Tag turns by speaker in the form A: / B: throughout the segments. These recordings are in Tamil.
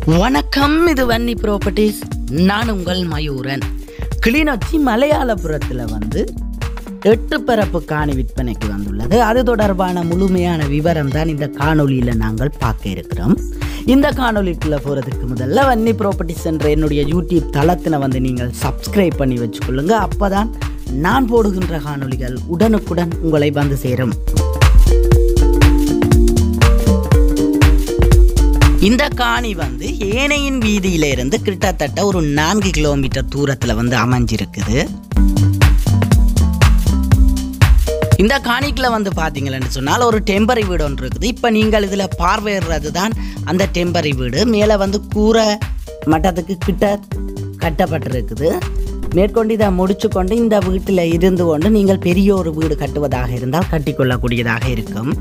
A: வணக்கம் இது வன்னி ப்ராப்பர்ட்டிஸ் நான் உங்கள் மயூரன் கிளிநொச்சி மலையாளபுரத்தில் வந்து எட்டு பரப்பு காணி விற்பனைக்கு வந்துள்ளது அது தொடர்பான முழுமையான விவரம் தான் இந்த காணொளியில் நாங்கள் பார்க்க இருக்கிறோம் இந்த காணொளிக்குள்ளே போகிறதுக்கு முதல்ல வன்னி ப்ராப்பர்ட்டிஸ் என்ற என்னுடைய யூடியூப் தளத்தில் வந்து நீங்கள் சப்ஸ்கிரைப் பண்ணி வச்சுக்கொள்ளுங்க அப்போ தான் நான் போடுகின்ற காணொளிகள் உடனுக்குடன் உங்களை வந்து சேரும் இந்த காணி வந்து ஏனையின் வீதியில இருந்து கிட்டத்தட்ட ஒரு நான்கு கிலோமீட்டர் தூரத்தில் வந்து அமைஞ்சிருக்குது இந்த காணிக்குள்ள வந்து பார்த்தீங்களன்னு சொன்னால் ஒரு டெம்பரரி வீடு ஒன்று இருக்குது இப்போ நீங்கள் இதில் பார்வையிடுறது தான் அந்த டெம்பரரி வீடு மேலே வந்து கூரை மட்டத்துக்கு கிட்ட கட்டப்பட்டிருக்குது மேற்கொண்டு இதை முடிச்சு கொண்டு இந்த வீட்டில் இருந்து கொண்டு நீங்கள் பெரிய ஒரு வீடு கட்டுவதாக இருந்தால் கட்டிக்கொள்ளக்கூடியதாக இருக்கும்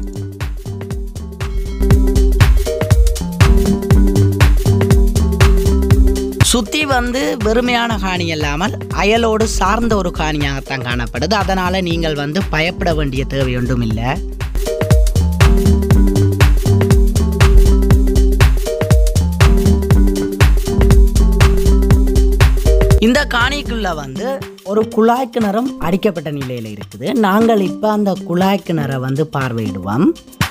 A: சுற்றி வந்து வெறுமையான காணி இல்லாமல் அயலோடு சார்ந்த ஒரு காணியாகத்தான் காணப்படுது அதனால் நீங்கள் வந்து பயப்பட வேண்டிய தேவை ஒன்றும் இல்லை இந்த காணிக்குள்ள வந்து ஒரு குழாய் கிணறும் அடிக்கப்பட்ட நிலையில் இருக்குது நாங்கள் இப்போ அந்த குழாய் கிணறை வந்து பார்வையிடுவோம்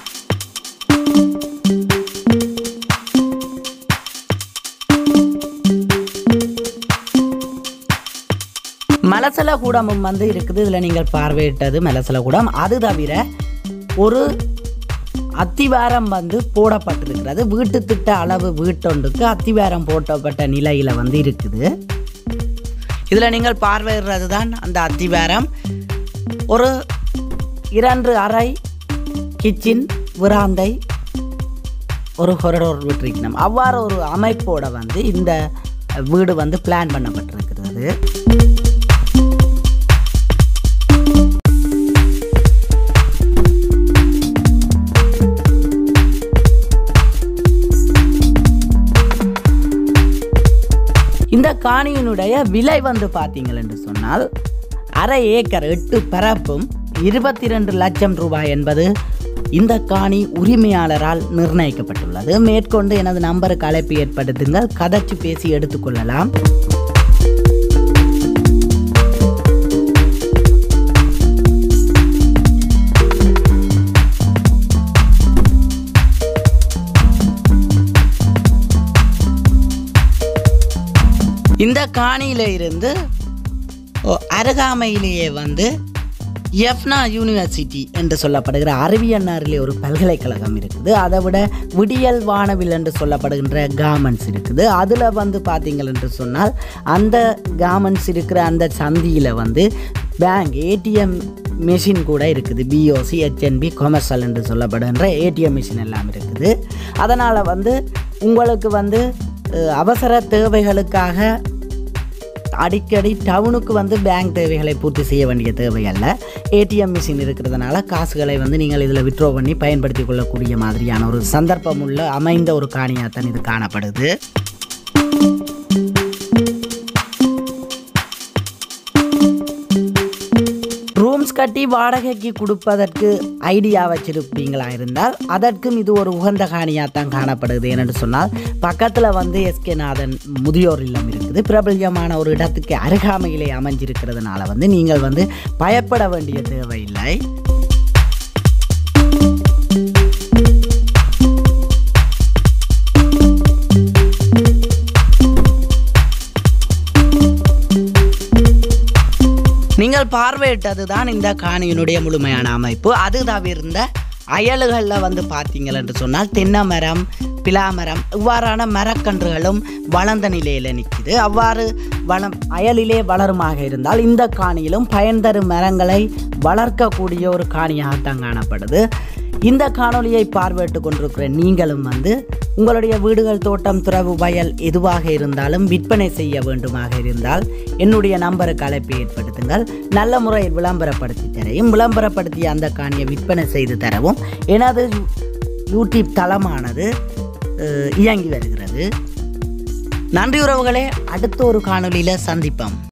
A: மலசல கூடமும் வந்து இருக்குது இதில் நீங்கள் பார்வையிட்டது மலசல கூடம் அது தவிர ஒரு அத்திவாரம் வந்து போடப்பட்டிருக்கிறது வீட்டு திட்ட அளவு வீட்டொன்றுக்கு அத்திவாரம் போட்டப்பட்ட நிலையில் வந்து இருக்குது இதில் நீங்கள் பார்வையிடுறது தான் அந்த அத்திவாரம் ஒரு இரண்டு அறை கிச்சன் விராந்தை ஒரு கொரடோர் விட்டிருக்கணும் அவ்வாறு ஒரு அமைப்போட வந்து இந்த வீடு வந்து பிளான் பண்ணப்பட்டிருக்கிறது இந்த காணியினுடைய விலை வந்து பார்த்தீங்கள் என்று சொன்னால் அரை ஏக்கர் எட்டு பரப்பும் இருபத்தி ரெண்டு லட்சம் ரூபாய் என்பது இந்த காணி உரிமையாளரால் நிர்ணயிக்கப்பட்டுள்ளது மேற்கொண்டு எனது நம்பருக்கு அழைப்பு ஏற்படுத்துங்கள் கதைச்சு பேசி எடுத்துக்கொள்ளலாம் இந்த காணியில இருந்து ஓ, அருகாமையிலேயே வந்து எஃப்னா யூனிவர்சிட்டி என்று சொல்லப்படுகிற அறிவியன்னாரிலே ஒரு பல்கலைக்கழகம் இருக்குது அதை விட விடியல் வானவில் என்று சொல்லப்படுகின்ற கார்மெண்ட்ஸ் இருக்குது அதில் வந்து பார்த்தீங்கள் என்று சொன்னால் அந்த கார்மெண்ட்ஸ் இருக்கிற அந்த சந்தியில் வந்து பேங்க் ஏடிஎம் மெஷின் கூட இருக்குது பிஓசி ஹெச்என்பி கொமர்ஷியல் என்று சொல்லப்படுகின்ற ஏடிஎம் மிஷின் எல்லாம் இருக்குது அதனால் வந்து உங்களுக்கு வந்து அஹ், அவசர தேவைகளுக்காக அடிக்கடி டவுனுக்கு வந்து பேங்க் தேவைகளை பூர்த்தி செய்ய வேண்டிய தேவை அல்ல ஏடிஎம் மிஷின் இருக்கிறதுனால காசுகளை வந்து நீங்கள் இதில் விட்ரோ பண்ணி பயன்படுத்தி கொள்ளக்கூடிய மாதிரியான ஒரு சந்தர்ப்பம் உள்ள அமைந்த ஒரு காணியாகத்தான் இது காணப்படுது ரூம்ஸ் கட்டி வாடகைக்கு கொடுப்பதற்கு ஐடியா வச்சிருப்பீங்களா இருந்தால் அதற்கும் இது ஒரு உகந்த காணியாக தான் காணப்படுது என்னென்னு சொன்னால் பக்கத்தில் வந்து எஸ்கே நாதன் முதியோர் இல்லம் இருக்குது பிரபல்யமான ஒரு இடத்துக்கு அருகாமையிலே அமைஞ்சிருக்கிறதுனால வந்து நீங்கள் வந்து பயப்பட வேண்டிய தேவையில்லை நீங்கள் பார்வையிட்டது தான் இந்த காணியினுடைய முழுமையான அமைப்பு அது தவிர்ந்த அயல்களில் வந்து பார்த்தீங்கள் என்று சொன்னால் தென்னை மரம் பிலாமரம் இவ்வாறான மரக்கன்றுகளும் வளர்ந்த நிலையில் நிற்குது அவ்வாறு வளம் அயலிலே வளருமாக இருந்தால் இந்த காணியிலும் பயன் தரும் மரங்களை வளர்க்கக்கூடிய ஒரு காணியாகத்தான் காணப்படுது இந்த காணொளியை பார்வையிட்டு கொண்டிருக்கிற நீங்களும் வந்து உங்களுடைய வீடுகள் தோட்டம் துறவு வயல் எதுவாக இருந்தாலும் விற்பனை செய்ய வேண்டுமாக இருந்தால் என்னுடைய நம்பருக்கு அழைப்பு ஏற்படுத்துங்கள் நல்ல முறையில் விளம்பரப்படுத்தி தரையும் விளம்பரப்படுத்திய அந்த காணியை விற்பனை செய்து தரவும் எனது யூ- யூடியூப் தளமானது அஹ், இயங்கி வருகிறது நன்றி உறவுகளே அடுத்த ஒரு காணொளியில் சந்திப்போம்